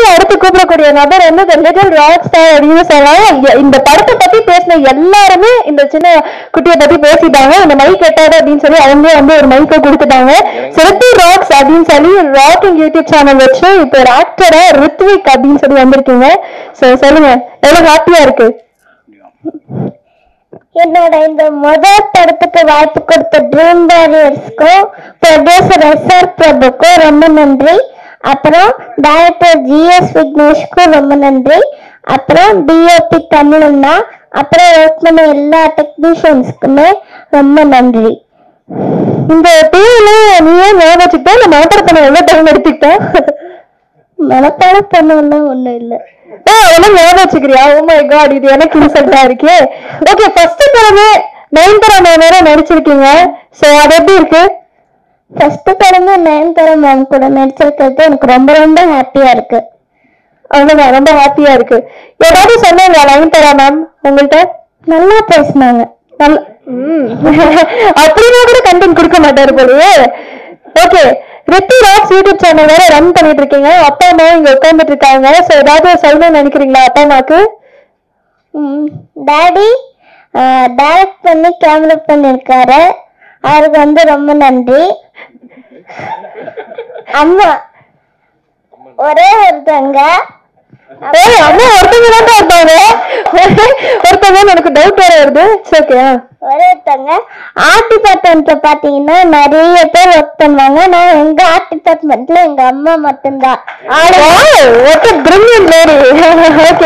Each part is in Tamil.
அடுத்து கூப்பிடக்கூடிய நபர் வந்து the little rock star அப்படின்னு சொல்லலாம் இங்க- இந்த படத்தை பத்தி பேசின எல்லாருமே இந்த சின்ன குட்டியை பத்தி பேசிட்டாங்க இந்த மைக் எட்டாது அப்படின்னு சொல்லி அவங்களே வந்து ஒரு மைக்கை கொடுத்துட்டாங்க சிறுத்தி ராக்ஸ் அப்படின்னு சொல்லி ராக்கிங் யூடியூப் சேனல் வச்சு இப்போ ஒரு ஆக்டரா ரித்விக் அப்படின்னு சொல்லி வந்திருக்கீங்க சோ சொல்லுங்க எவ்வளவு ஹாப்பியா இருக்கு என்னோட இந்த முதல் படத்துக்கு வாய்ப்பு கொடுத்த ட்ரீம் வாரியர்ஸ்க்கும் ப்ரொடியூசர் எஸ் ஆர் பிரபுக்கும் ரொம்ப நன்றி அப்புறம் டைரக்டர் ஜிஎஸ் விக்னேஷ்க்கும் ரொம்ப நன்றி அப்புறம் டிஓபி தமிழண்ணா அப்புறம் ஒர்க் பண்ண எல்லா டெக்னீஷியன்ஸ்க்குமே ரொம்ப நன்றி இந்த டிவில நீயே ஞாபகம் வச்சுக்கிட்ட இல்ல மனப்பட பண்ண எவ்வளவு டைம் எடுத்துக்கிட்ட மனப்பாடம் பண்ணலாம் ஒன்றும் இல்லை ஏ எல்லாம் ஞாபகம் வச்சுக்கிறியா ஓ மை காட் இது எனக்கு இன்சல்ட்டா இருக்கே ஓகே ஃபர்ஸ்ட் படமே நயன்தாரா மேம் வேற நடிச்சிருக்கீங்க சோ அது எப்படி இருக்கு ஃபர்ஸ்ட் படமே நயன்தாரா மேம் கூட நடிச்சிருக்கிறது எனக்கு ரொம்ப ரொம்ப ஹாப்பியா இருக்கு அவ்வளவுதான் ரொம்ப ஹாப்பியா இருக்கு ஏதாவது சொன்னாங்க நயன்தாரா மேம் உங்கள்ட்ட நல்லா பேசினாங்க நல்ல ம். அப்படின்னா கூட கண்டென்ட் கொடுக்க மாட்டாரு போலயே okay Rithi Rocks YouTube channel வேற ரன் பண்ணிட்டு இருக்கீங்க அப்பா அம்மாவும் இங்க உட்கார்ந்துட்டு இருக்காங்க சோ ஏதாவது சொல்லணும்னு நினைக்கிறீங்களா அப்பா அம்மாக்கு டாடி டைரக்ட் பண்ணி கேமரா பண்ணிருக்காரு அவருக்கு வந்து ரொம்ப நன்றி அம்மா ஒரே ஒருத்தங்க ஏய் அம்மா ஒருத்தவங்க தான் இருப்பாங்க ஒருத்தவங்க எனக்கு டவுட் வேற வருது ஓகே ஒரே ஒருத்தங்க ஆர்ட் டிபார்ட்மெண்ட்ல பாத்தீங்கன்னா நிறைய பேர் ஒர்க் பண்ணுவாங்க நான் எங்க ஆர்ட் டிபார்ட்மெண்ட்ல எங்க அம்மா மட்டும்தான் okay brilliant lady okay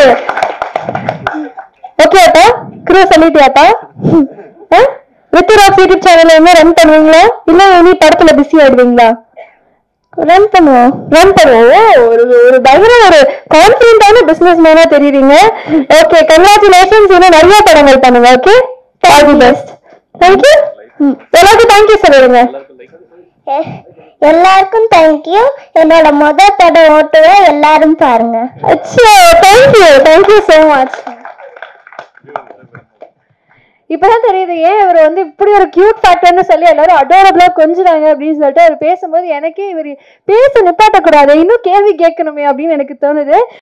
okay அப்பா க்ரூ சொல்லிட்டியாப்பா ரித்திராக்ஸ் யூடியூப் சேனல் என்ன ரன் பண்ணுவீங்களா இல்ல இனி படத்துல பிஸி ஆயிடுவீங்களா ரன் பண்ணுவோம் ரன் பண்ணுவோம் ஓ, ஒரு ஒரு பயங்கர ஒரு கான்பிடண்டான பிசினஸ் மேனா தெரியுறீங்க ஓகே கங்க்ராச்சுலேஷன்ஸ் இன்னும் நிறைய படங்கள் பண்ணுங்க okay all the best thank you எல்லாருக்கும் தேங்க்யூ சொல்லிடுங்க எ- எல்லாருக்கும் தேங்க்யூ என்னோட முத படம் ஓட்டுவை எல்லாரும் பாருங்க அச்சோ தேங்க்யூ தேங்க்யூ so மச் இப்பதான் தெரியுது ஏன் இவர் வந்து இப்படி ஒரு கியூட் ஃபேக்டர்னு சொல்லி எல்லாரும் அடோரபிளா கொஞ்சுறாங்க அப்படின்னு சொல்லிட்டு அவர் பேசும்போது எனக்கே இவர் பேச நிப்பாட்டக்கூடாது இன்னும் கேள்வி கேட்கணுமே அப்படின்னு எனக்கு தோணுது